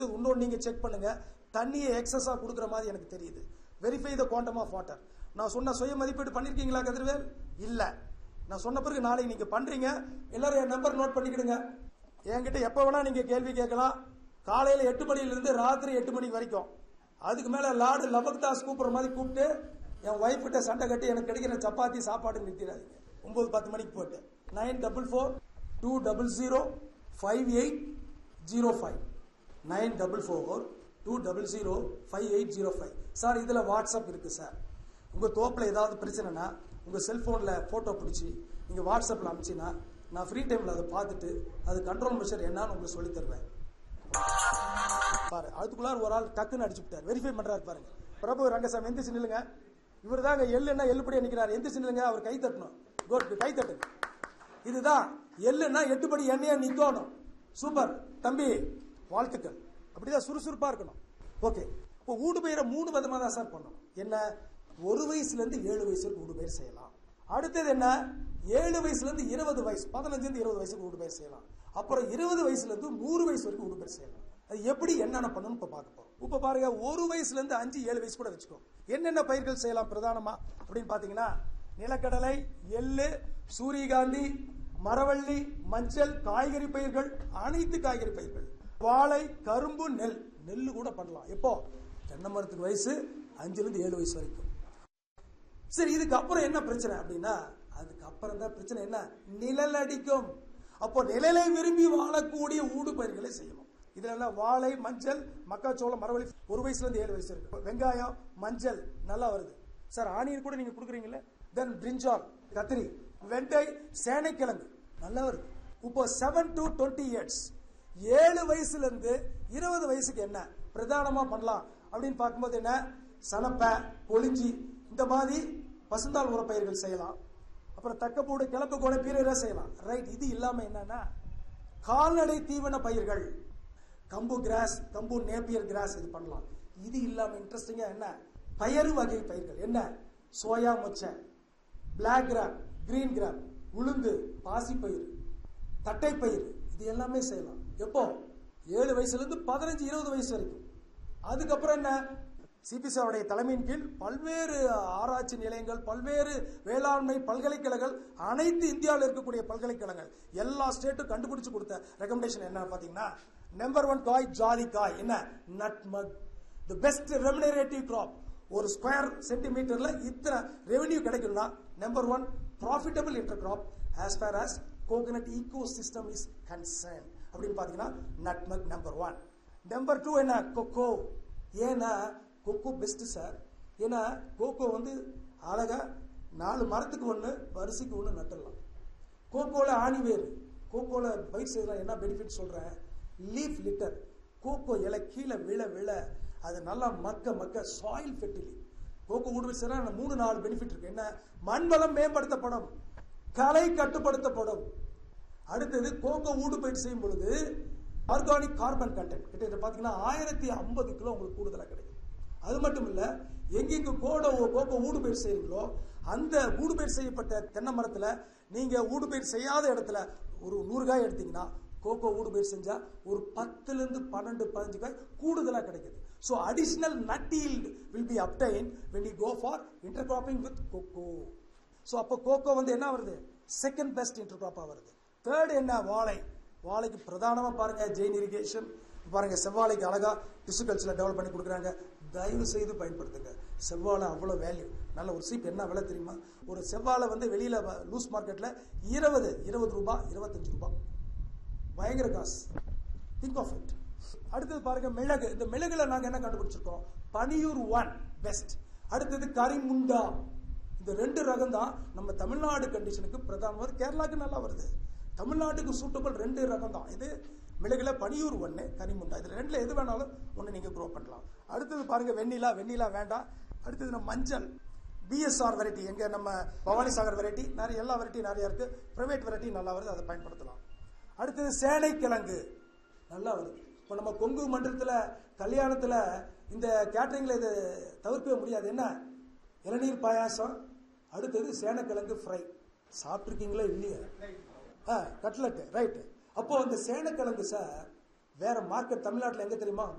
இன்னொன்று நீங்க செக் பண்ணுங்க தண்ணியை எக்ஸஸா கொடுக்குற மாதிரி எனக்கு தெரியுது verify the quantum of water நான் சொன்ன சுய மதிப்பீடு பண்ணிருக்கீங்களா கதிர்வேல் இல்ல நான் சொன்ன பிறகு நாளைக்கு நீங்க பண்றீங்க எல்லாரும் என் நம்பர் நோட் பண்ணிக்கிடுங்க என்கிட்ட எப்ப வேணா நீங்க கேள்வி கேட்கலாம் காலையில எட்டு மணில இருந்து ராத்திரி எட்டு மணி வரைக்கும் அதுக்கு மேல லார்டு லபக் தாஸ் கூப்பிடுற மாதிரி கூப்பிட்டு என் ஒய்ஃப் கிட்ட சண்டை கட்டி எனக்கு கிடைக்கிற சப்பாத்தி சாப்பாடு நிறுத்திடாதீங்க ஒன்பது பத்து மணிக்கு போட்டு nine double four two double zero five eight zero five nine double four two double zero five eight zero five sir இதில் வாட்ஸ்அப் இருக்கு சார் உங்கள் தோப்பில் ஏதாவது பிரச்சனைனா உங்கள் செல்ஃபோனில் ஃபோட்டோ பிடிச்சி நீங்கள் வாட்ஸ்அப்பில் அனுப்பிச்சின்னா நான் ஃப்ரீ டைமில் அதை பார்த்துட்டு அது கண்ட்ரோல் மெஷர் என்னன்னு உங்களுக்கு சொல்லித் தருவேன் பாரு அதுக்குள்ளார ஒரு ஆள் டக்குன்னு அடிச்சு விட்டார் வெரிஃபை பண்றாரு பாருங்க பிரபு ரங்கசாமி எந்திரிச்சு நில்லுங்க இவர் தாங்க எள்ளுன்னா எள்ளுபடியா நிக்கிறார் எந்திரிச்சு நில்லுங்க அவர் கை தட்டணும் குட் கை தட்டுங்க இதுதான் எள்ளுன்னா எட்டுப்படி எண்ணெயா நிக்கணும் சூப்பர் தம்பி வாழ்த்துக்கள் அப்படிதான் சுறுசுறுப்பா இருக்கணும் ஓகே இப்போ ஊடு பயிரை மூணு விதமா தான் சார் பண்ணணும் என்ன ஒரு வயசுல இருந்து ஏழு வயசு வரைக்கும் ஊடு பயிர் செய்யலாம் அடுத்தது என்ன ஏழு வயசுல இருந்து இருபது வயசு பதினஞ்சு இருந்து இருபது வயசுக்கு ஊடு பயிர் செய்யலாம் அப்புறம் இருபது வயசுல இருந்து நூறு வயசு வரைக்கும் ஊடு பயிர் செய்யலாம் அது எப்படி என்னென்ன பண்ணணும் இப்ப பார்க்க போறோம் இப்ப பாருங்க ஒரு வயசுல இருந்து அஞ்சு ஏழு வயசு கூட வச்சுக்கோ என்னென்ன பயிர்கள் செய்யலாம் பிரதானமா அப்படின்னு பாத்தீங்கன்னா நிலக்கடலை எள்ளு சூரியகாந்தி மரவள்ளி மஞ்சள் காய்கறி பயிர்கள் அனைத்து காய்கறி பயிர்கள் வாழை கரும்பு நெல் நெல்லு கூட பண்ணலாம் எப்போ தென்னை மரத்துக்கு வயசு அஞ்சுல இருந்து ஏழு வயசு வரைக்கும் சரி இதுக்கு அப்புறம் என்ன பிரச்சனை அப்படின்னா அதுக்கு அப்புறம் தான் பிரச்சனை என்ன நிழல் அடிக்கும் அப்போ நிழலை விரும்பி வாழக்கூடிய ஊடு பயிர்களை செய்யணும் இதுல எல்லாம் வாழை மஞ்சள் மக்காச்சோளம் மரவள்ளி ஒரு வயசுல இருந்து ஏழு வயசு இருக்கு வெங்காயம் மஞ்சள் நல்லா வருது சார் ஆனியன் கூட நீங்க கொடுக்குறீங்களே தென் பிரிஞ்சால் கத்திரி வெண்டை சேனைக்கிழங்கு நல்லா வருது இப்போ செவன் டு டுவெண்ட்டி இயர்ஸ் ஏழு வயசுல இருந்து இருபது வயசுக்கு என்ன பிரதானமா பண்ணலாம் அப்படின்னு பார்க்கும்போது என்ன சனப்பை கொளிஞ்சி இந்த மாதிரி பசுந்தாள் உரப்பயிர்கள் செய்யலாம் அப்புறம் தக்கப்பூடு கிளப்பு கோடை பீரையரா செய்யலாம் ரைட் இது இல்லாம என்னன்னா கால்நடை தீவன பயிர்கள் கம்பு கிராஸ் கம்பு நேப்பியர் கிராஸ் இது பண்ணலாம் இது இல்லாம இன்ட்ரெஸ்டிங்கா என்ன பயறு வகை பயிர்கள் என்ன சோயா மொச்சை பிளாக் கிராம் கிரீன் கிராம் உளுந்து பாசிப்பயிறு தட்டைப்பயிறு இது எல்லாமே செய்யலாம் எப்போ ஏழு வயசுல இருந்து பதினஞ்சு இருபது வயசு வரைக்கும் அதுக்கப்புறம் என்ன சிபிசிஆருடைய தலைமையின் கீழ் பல்வேறு ஆராய்ச்சி நிலையங்கள் பல்வேறு வேளாண்மை பல்கலைக்கழகங்கள் அனைத்து இந்தியாவில் இருக்கக்கூடிய பல்கலைக்கழகங்கள் எல்லா ஸ்டேட்டும் கண்டுபிடிச்சு கொடுத்த ரெக்கமெண்டேஷன் என்ன பாத்தீங்கன்னா நம்பர் ஒன் காய் ஜாதி காய் என்ன nutmeg the best remunerative crop ஒரு ஸ்கொயர் சென்டிமீட்டர்ல இத்தனை ரெவென்யூ கிடைக்கும்னா number one profitable intercrop as far as coconut ecosystem is concern அப்படின்னு பாத்தீங்கன்னா nutmeg number one number two என்ன கொக்கோ ஏன்னா கொக்கோ பெஸ்ட் சார் ஏன்னா கோகோ வந்து அழகா நாலு மரத்துக்கு ஒன்று வரிசைக்கு ஒன்று நட்டுடலாம் கோகோல ஆணி வேறு கோகோல பயிர் செய்யலாம் என்ன பெனிஃபிட் சொல்றேன் லீஃப் லிட்டர் கோகோ இலை கீழே விழ விழ அது நல்லா மக்க மக்க சாயில் ஃபெர்டிலி கோகோ ஊடுபயிர் செய்யலாம் மூணு நாலு பெனிஃபிட் இருக்கு என்ன மண் வளம் மேம்படுத்தப்படும் கலை கட்டுப்படுத்தப்படும் அடுத்தது கோகோ ஊடுபயிர் செய்யும் பொழுது ஆர்கானிக் கார்பன் கண்டென்ட் கிட்ட பாத்தீங்கன்னா ஆயிரத்தி ஐம்பது கிலோ உங்களுக்கு கூடுதலா கிடைக்கும் அது மட்டும் இல்ல எங்கெங்க கோடோ கோகோ ஊடுபயிர் செய்றீங்களோ அந்த ஊடுபயிர் செய்யப்பட்ட தென்னை மரத்துல நீங்க ஊடுபயிர் செய்யாத இடத்துல ஒரு நூறு காய் எடுத்தீங்கன்னா கோகோ ஊடுபயிர் செஞ்சா ஒரு பத்துல இருந்து பன்னெண்டு பதினஞ்சு காய் கூடுதலா கிடைக்குது so additional nut yield will be obtained when you go for intercropping with cocoa so அப்போ கோகோ வந்து என்ன வருது செகண்ட் பெஸ்ட் இன்டர்கிராப்பா வருது தேர்ட் என்ன வாழை வாழைக்கு பிரதானமா பாருங்க ஜெயின் இரிகேஷன் பாருங்க செவ்வாழைக்கு அழகா டிஷ்யூ கல்ச்சர்ல டெவலப் பண்ணி கொடுக்குறாங்க தயவு செய்து பயன்படுத்துங்க செவ்வாழை அவ்வளவு வேல்யூ நல்ல ஒரு சீப் என்ன விலை தெரியுமா ஒரு செவ்வாழை வந்து வெளியில லூஸ் மார்க்கெட்ல இருபது இருபது ரூபாய் இருபத்தஞ்சு ரூபாய் பயங்கர காசு திங்க் ஆஃப் இட் அடுத்தது பாருங்க மிளகு இந்த மிளகுல நாங்க என்ன கண்டுபிடிச்சிருக்கோம் பனியூர் ஒன் பெஸ்ட் அடுத்தது கரிமுண்டா இந்த ரெண்டு ரகம் தான் நம்ம தமிழ்நாடு கண்டிஷனுக்கு பிரதானமாக கேரளாக்கு நல்லா வருது தமிழ்நாட்டுக்கு சூட்டபிள் ரெண்டு ரகம் தான் இது மிளகுல பனியூர் ஒன்று கனிமுண்டா இதுல ரெண்டுல எது வேணாலும் ஒன்று நீங்க க்ரோ பண்ணலாம் அடுத்தது பாருங்க வெண்ணிலா வெண்ணிலா வேண்டாம் அடுத்தது நம்ம மஞ்சள் பிஎஸ்ஆர் வெரைட்டி எங்க நம்ம பவானி சாகர் வெரைட்டி நிறைய எல்லா வெரைட்டி நிறைய இருக்கு பிரைவேட் வெரைட்டி நல்லா வருது அதை பயன்படுத்தலாம் அடுத்தது சேனைக்கிழங்கு நல்லா வருது இப்போ நம்ம கொங்கு மண்டலத்துல கல்யாணத்துல இந்த கேட்டரிங்ல இது தவிர்க்கவே முடியாது என்ன இளநீர் பாயாசம் அடுத்தது சேனைக்கிழங்கு ஃப்ரை சாப்பிட்ருக்கீங்களா இல்லையா ஆ கட்லெட் ரைட் அப்போ அந்த சேனைக்கிழங்கு சார் வேற மார்க்கெட் தமிழ்நாட்டில் எங்க தெரியுமா